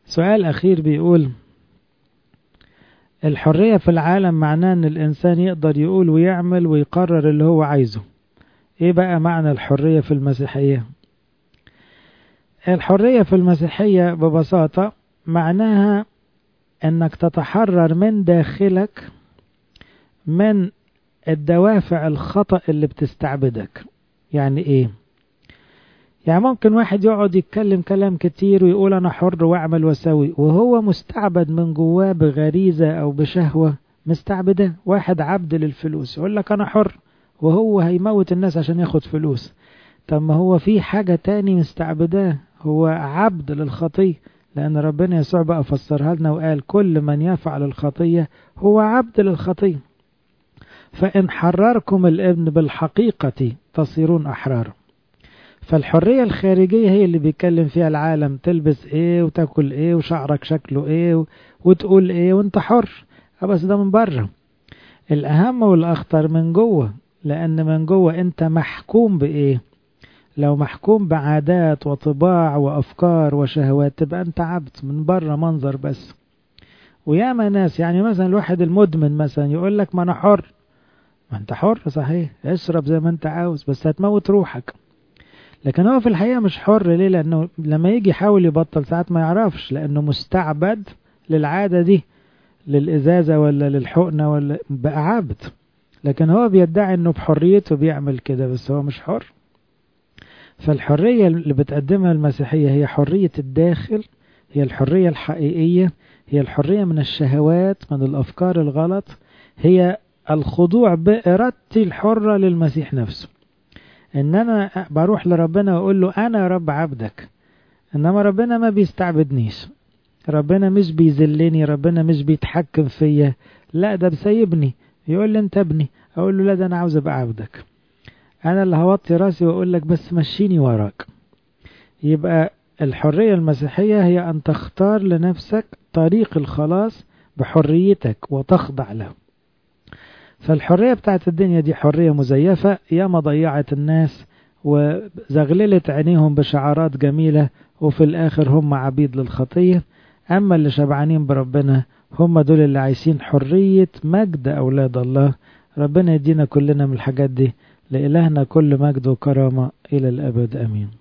سؤال أخير بيقول الحرية في العالم معناه أن الإنسان يقدر يقول ويعمل ويقرر اللي هو عايزه إيه بقى معنى الحرية في المسيحية الحرية في المسيحية ببساطة معناها أنك تتحرر من داخلك من الدوافع الخطأ اللي بتستعبدك يعني إيه يعني ممكن واحد يقعد يتكلم كلام كتير ويقول أنا حر وأعمل وأسوي وهو مستعبد من جواه بغريزة أو بشهوة مستعبدة واحد عبد للفلوس يقول لك أنا حر وهو هيموت الناس عشان ياخد فلوس طب ما هو في حاجة تاني مستعبداه هو عبد للخطية لأن ربنا يسوع بقى فسرها لنا وقال كل من يفعل الخطية هو عبد للخطية فإن حرركم الابن بالحقيقة تصيرون أحرارا فالحرية الخارجية هي اللي بيتكلم فيها العالم تلبس ايه وتاكل ايه وشعرك شكله ايه وتقول ايه وانت حر بس ده من بره الأهم والأخطر من جوه لأن من جوه أنت محكوم بإيه لو محكوم بعادات وطباع وأفكار وشهوات تبقى أنت عبد من بره منظر بس وياما ناس يعني مثلا الواحد المدمن مثلا يقول لك ما أنا حر ما أنت حر صحيح اشرب زي ما أنت عاوز بس هتموت روحك لكن هو في الحقيقة مش حر ليه لأنه لما يجي يحاول يبطل ساعات ما يعرفش لأنه مستعبد للعادة دي للإزازة ولا للحقنة ولا بقى عبد لكن هو بيدعي انه بحريته بيعمل كده بس هو مش حر فالحرية اللي بتقدمها المسيحية هي حرية الداخل هي الحرية الحقيقية هي الحرية من الشهوات من الأفكار الغلط هي الخضوع بإرادتي الحرة للمسيح نفسه ان انا بروح لربنا واقول له انا يا رب عبدك انما ربنا ما بيستعبدنيش ربنا مش بيذلني ربنا مش بيتحكم فيا لا ده بسيبني يقول لي انت ابني اقول له لا ده انا عاوز ابقى عبدك انا اللي هوطي راسي واقول لك بس مشيني وراك يبقى الحرية المسيحية هي ان تختار لنفسك طريق الخلاص بحريتك وتخضع له فالحرية بتاعت الدنيا دي حرية مزيفة ياما ضيعت الناس وزغللت عينيهم بشعارات جميلة وفي الآخر هم عبيد للخطية أما اللي شبعانين بربنا هم دول اللي عايشين حرية مجد أولاد الله ربنا يدينا كلنا من الحاجات دي لإلهنا كل مجد وكرامة إلى الأبد أمين